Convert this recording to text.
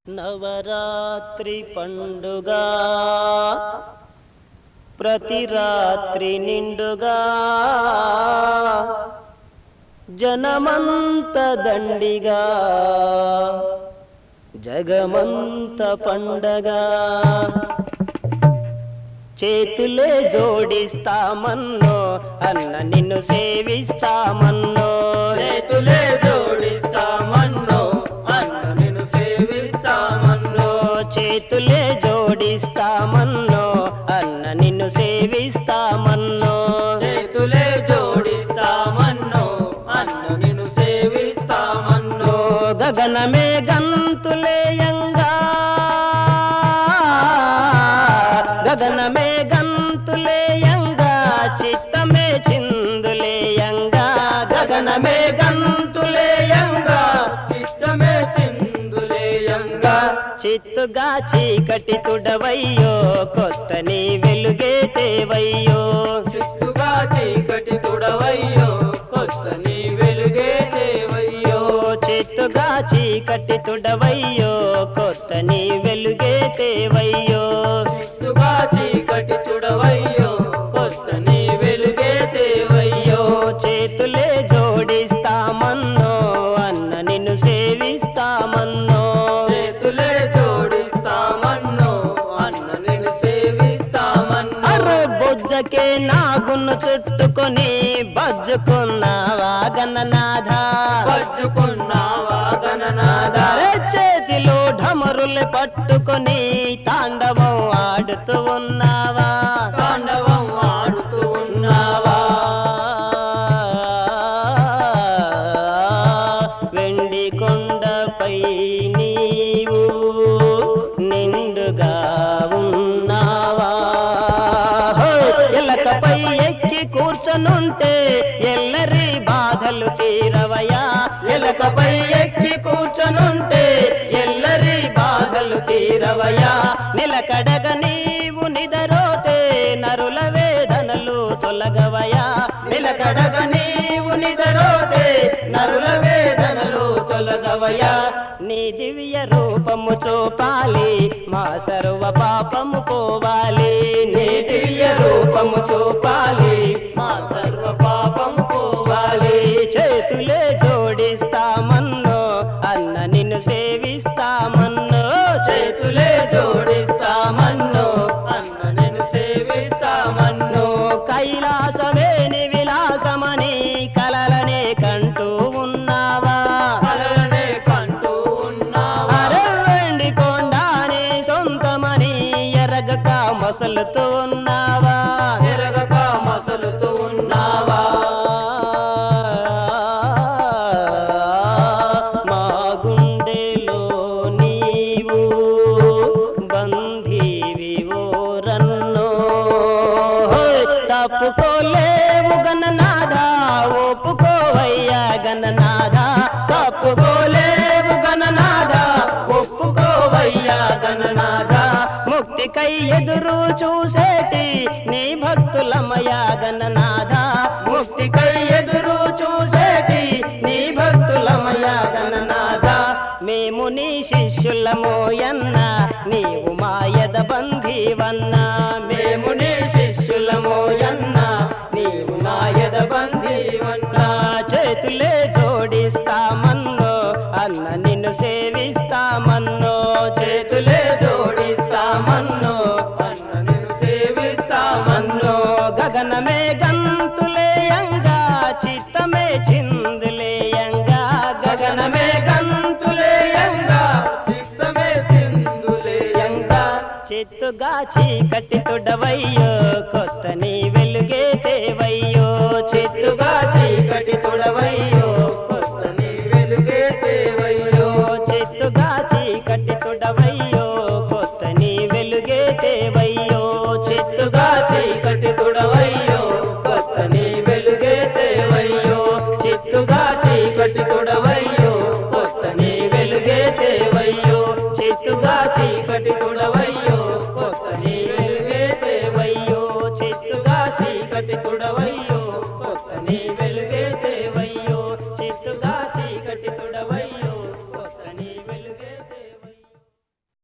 నవరాత్రి పండుగ ప్రతి రాత్రి నిండుగా జనమంత దండిగా జగమంత పండగ చేతులే జోడిస్తామన్నో అన్న నిన్ను సేవిస్తామన్నో చేతులే జోడిస్తామన్నో అన్న నిన్ను సేవిస్తామన్నో చేతులే జోడిస్తామన్నో అన్న నిన్ను సేవిస్తామన్నో చేతులే జోడిస్తామన్నో అన్న నిన్ను సేవిస్తామన్నో గగనమే గంతులేయంగా గగనమే గంతులేయంగా చిత్తమే చిందులేయంగా గగనమే గంతులేయంగా చిత్తమే చిందులేయంగా చిత్తుగా చీకటి తుడవయ్యో కొత్త నీ వెలుగే తేవయ్యో చిత్తుగా చీకటి తుడవయ్యో కొత్త నీ వెలుగే దేవయ్యో చిత్తుగా చీకటి తుడవయ్యో కొత్త నీ వెలుగే తేవయ్యో చిత్తుగా చీకటి తుడవయ్యో కొత్త నీ వెలుగే దేవయ్యో చేతులే జోడిస్తామన్నో అన్న నిన్ను సేవిస్తామన్నో చేతులే జోడిస్తామన్నో అన్న నిన్ను సేవిస్తామన్నో అర్రె బొజ్జకే నాగును చుట్టుకొని బజ్జుకున్నావా గణనాథ పట్టుకున్నావా గణనాథ అరే చేతిలో ఢమరులు పట్టుకొని తాండవం ఆడుతూ ఉన్నావా తాండవం ఆడుతూ ఉన్నావా వెండి కొండపై నీవు నిండుగా ఉన్నావా హో! ఎలకపై ఎక్కి కూర్చనుంటే ఎల్లరి బాధలు తీరవయా ఎలకపై ఎక్కి కూర్చొనుంటే ఎల్లరి బాధలు తీరవయా నిలకడగ నీవు నిదరోతే నరుల వేదనలు తొలగవయా నిలకడగ నీవు నిదరోతే నరుల వేదనలు తొలగవయా నీ దివ్య రూపము చూపాలి మా సర్వ పాపము పోవాలి నీ దివ్య రూపము చూపాలి మా సర్వ పాపం పోవాలి చేతులే జోడిస్తామన్నో అన్న నిన్ను సేవిస్తామన్నో చేతులే జోడిస్తామన్నో అన్న నిన్ను సేవిస్తామన్నో కైలాసమేని విలాసమని కలలనే కంటూ ఉన్నావా కలలనే కంటూ ఉన్నావా అరవండి కొండానే సొంతమని ఎరగక మొసలుతూ ఉన్నావా ఎరగక మసలుతూ ఉన్నావా మా గుండెలో నీవు బంధీవి ఓరన్నో తప్పుకోలేవు గణనాథ ఒప్పుకోవయ్యా గణనాథ తప్పుకోలేవు గణనాథ ఒప్పుకోవయ్యా గణనాథ ముక్తికై ఎదురు చూసేటి నీ భక్తులమయా గణనాథ ముక్తికై ఎదురు చూసేటి నీ భక్తులమయ గణనాథ మేము నీ శిష్యులమోయన్న నీవు మాయద బంధీవన్నా మేము నీ శిష్యులమోయన్న నీవు నాయద బంధీవన్న చేతులే జోడిస్తామన్నో అన్న నిన్ను సేవిస్తామన్నో చేతులే జోడిస్తామన్నో అన్న నిన్ను సేవిస్తామన్నో గగనమే గంతులేయంగా చిత్తమే చిందులేయంగా గగనమే గంతులేయంగా చిత్తమే చిందులేయంగా చిత్తుగా చీకటి తుడవయ్యో